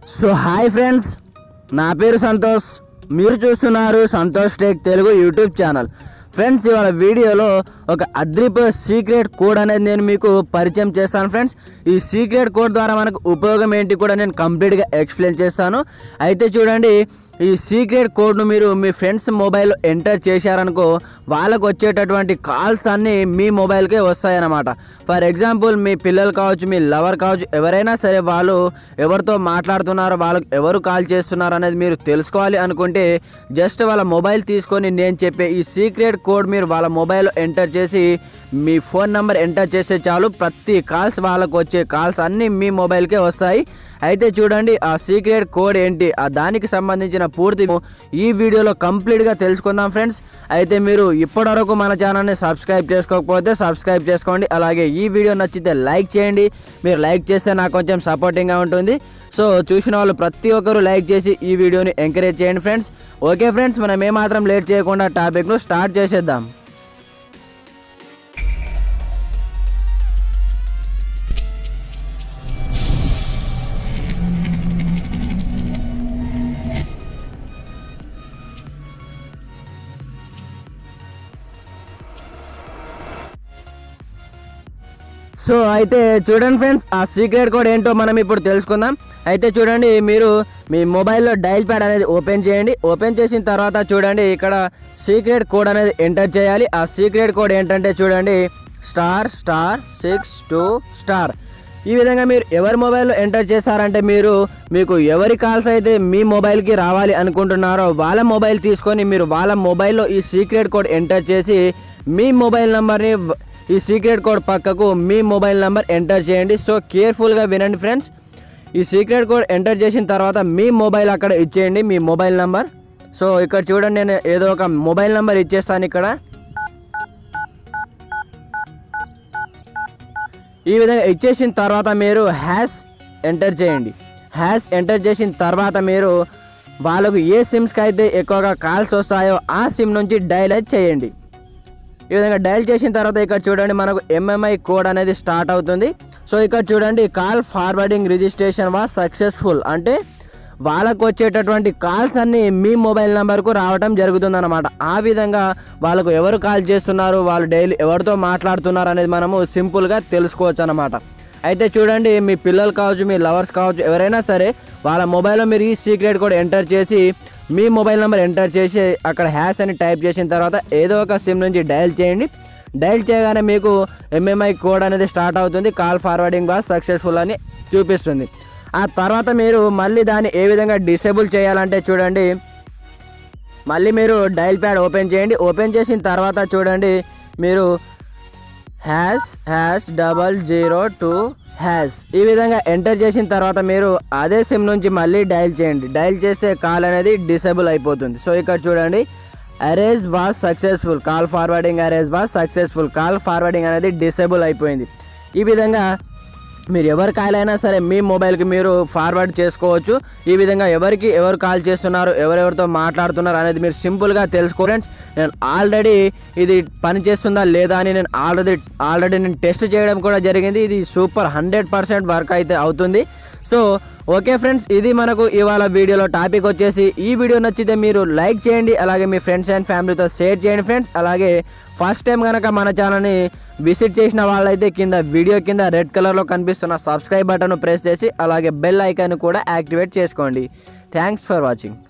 so hi friends నా పేరు సంతోష్ మీరు చూస్తున్నారు Santosh tech Telugu YouTube channel friends ఇవాళ వీడియోలో ఒక అద్రిప సీక్రెట్ కోడ్ అనేది నేను మీకు పరిచయం చేస్తాను ఫ్రెండ్స్ ఈ సీక్రెట్ కోడ్ ద్వారా మనకు ఉపయోగం ఏంటి కూడా నేను కంప్లీట్గా ఎక్స్ప్లెయిన్ చేస్తాను అయితే చూడండి ఈ సీక్రెట్ కోడ్ను మీరు మీ ఫ్రెండ్స్ మొబైల్లో ఎంటర్ చేశారనుకో వాళ్ళకు వచ్చేటటువంటి కాల్స్ అన్నీ మీ మొబైల్కే వస్తాయన్నమాట ఫర్ ఎగ్జాంపుల్ మీ పిల్లలు కావచ్చు మీ లవర్ కావచ్చు ఎవరైనా సరే వాళ్ళు ఎవరితో మాట్లాడుతున్నారో వాళ్ళకి ఎవరు కాల్ చేస్తున్నారు అనేది మీరు తెలుసుకోవాలి అనుకుంటే జస్ట్ వాళ్ళ మొబైల్ తీసుకొని నేను చెప్పే ఈ సీక్రెట్ కోడ్ మీరు వాళ్ళ మొబైల్లో ఎంటర్ చేసి మీ ఫోన్ నెంబర్ ఎంటర్ చేస్తే చాలు ప్రతి కాల్స్ వాళ్ళకు వచ్చే కాల్స్ అన్నీ మీ మొబైల్కే వస్తాయి అయితే చూడండి ఆ సీక్రెట్ కోడ్ ఏంటి ఆ దానికి సంబంధించిన పూర్తి ఈ వీడియోలో కంప్లీట్గా తెలుసుకుందాం ఫ్రెండ్స్ అయితే మీరు ఇప్పటివరకు మన ఛానల్ని సబ్స్క్రైబ్ చేసుకోకపోతే సబ్స్క్రైబ్ చేసుకోండి అలాగే ఈ వీడియో నచ్చితే లైక్ చేయండి మీరు లైక్ చేస్తే నాకు కొంచెం సపోర్టింగ్గా ఉంటుంది సో చూసిన వాళ్ళు ప్రతి ఒక్కరూ లైక్ చేసి ఈ వీడియోని ఎంకరేజ్ చేయండి ఫ్రెండ్స్ ఓకే ఫ్రెండ్స్ మనం ఏమాత్రం లేట్ చేయకుండా టాపిక్ను స్టార్ట్ చేసేద్దాం సో అయితే చూడండి ఫ్రెండ్స్ ఆ సీక్రెట్ కోడ్ ఏంటో మనం ఇప్పుడు తెలుసుకుందాం అయితే చూడండి మీరు మీ మొబైల్లో డైల్ ప్యాడ్ అనేది ఓపెన్ చేయండి ఓపెన్ చేసిన తర్వాత చూడండి ఇక్కడ సీక్రెట్ కోడ్ అనేది ఎంటర్ చేయాలి ఆ సీక్రెట్ కోడ్ ఏంటంటే చూడండి star star six two star ఈ విధంగా మీరు ఎవరి మొబైల్లో ఎంటర్ చేశారంటే మీరు మీకు ఎవరి కాల్స్ అయితే మీ మొబైల్కి రావాలి అనుకుంటున్నారో వాళ్ళ మొబైల్ తీసుకొని మీరు వాళ్ళ మొబైల్లో ఈ సీక్రెట్ కోడ్ ఎంటర్ చేసి మీ మొబైల్ నెంబర్ని ఈ సీక్రెట్ కోడ్ పక్కకు మీ మొబైల్ నెంబర్ ఎంటర్ చేయండి సో కేర్ఫుల్గా వినండి ఫ్రెండ్స్ ఈ సీక్రెట్ కోడ్ ఎంటర్ చేసిన తర్వాత మీ మొబైల్ అక్కడ ఇచ్చేయండి మీ మొబైల్ నెంబర్ సో ఇక్కడ చూడండి నేను ఏదో ఒక మొబైల్ నెంబర్ ఇచ్చేస్తాను ఇక్కడ ఈ విధంగా ఇచ్చేసిన తర్వాత మీరు హ్యాష్ ఎంటర్ చేయండి హ్యాష్ ఎంటర్ చేసిన తర్వాత మీరు వాళ్ళకు ఏ సిమ్స్కి అయితే ఎక్కువగా కాల్స్ వస్తాయో ఆ సిమ్ నుంచి డైల్ అయితే చేయండి ఈ విధంగా డైల్ చేసిన తర్వాత ఇక్కడ చూడండి మనకు ఎంఎంఐ కోడ్ అనేది స్టార్ట్ అవుతుంది సో ఇక్కడ చూడండి call forwarding registration was successful అంటే వాళ్ళకు వచ్చేటటువంటి కాల్స్ అన్నీ మీ మొబైల్ నెంబర్కు రావటం జరుగుతుందన్నమాట ఆ విధంగా వాళ్ళకు ఎవరు కాల్ చేస్తున్నారు వాళ్ళు డైలీ ఎవరితో మాట్లాడుతున్నారు అనేది మనము సింపుల్గా తెలుసుకోవచ్చు అనమాట అయితే చూడండి మీ పిల్లలు కావచ్చు మీ లవర్స్ కావచ్చు ఎవరైనా సరే వాళ్ళ మొబైల్లో మీరు ఈ సీక్రెట్ కోడ్ ఎంటర్ చేసి మీ మొబైల్ నెంబర్ ఎంటర్ చేసి అక్కడ హ్యాష్ అని టైప్ చేసిన తర్వాత ఏదో ఒక సిమ్ నుంచి డయల్ చేయండి డయల్ చేయగానే మీకు ఎంఎంఐ కోడ్ అనేది స్టార్ట్ అవుతుంది కాల్ ఫార్వర్డింగ్ బాస్ సక్సెస్ఫుల్ అని చూపిస్తుంది ఆ తర్వాత మీరు మళ్ళీ దాన్ని ఏ విధంగా డిసేబుల్ చేయాలంటే చూడండి మళ్ళీ మీరు డైల్ ప్యాడ్ ఓపెన్ చేయండి ఓపెన్ చేసిన తర్వాత చూడండి మీరు hash hash double zero two hash ఈ విధంగా ఎంటర్ చేసిన తర్వాత మీరు అదే సిమ్ నుంచి మళ్ళీ డైల్ చేయండి డైల్ చేస్తే కాల్ అనేది డిసేబుల్ అయిపోతుంది సో ఇక్కడ చూడండి erasure was successful call forwarding erasure was successful call forwarding అనేది డిసేబుల్ అయిపోయింది ఈ విధంగా మీరు ఎవరి కాల్ అయినా సరే మీ మొబైల్కి మీరు ఫార్వర్డ్ చేసుకోవచ్చు ఈ విధంగా ఎవరికి ఎవరు కాల్ చేస్తున్నారు ఎవరెవరితో మాట్లాడుతున్నారు అనేది మీరు సింపుల్గా తెలుసుకో ఫ్రెండ్స్ నేను ఆల్రెడీ ఇది పని చేస్తుందా లేదా అని నేను ఆల్రెడీ ఆల్రెడీ నేను టెస్ట్ చేయడం కూడా జరిగింది ఇది సూపర్ హండ్రెడ్ పర్సెంట్ వర్క్ అయితే అవుతుంది సో ఓకే ఫ్రెండ్స్ ఇది మనకు ఇవాళ వీడియోలో టాపిక్ వచ్చేసి ఈ వీడియో నచ్చితే మీరు లైక్ చేయండి అలాగే మీ ఫ్రెండ్స్ అండ్ ఫ్యామిలీతో షేర్ చేయండి ఫ్రెండ్స్ అలాగే ఫస్ట్ టైం కనుక మన ఛానల్ని విజిట్ చేసిన వాళ్ళైతే కింద వీడియో కింద రెడ్ కలర్లో కనిపిస్తున్న సబ్స్క్రైబ్ బటన్ ప్రెస్ చేసి అలాగే బెల్ ఐకాన్ కూడా యాక్టివేట్ చేసుకోండి థ్యాంక్స్ ఫర్ వాచింగ్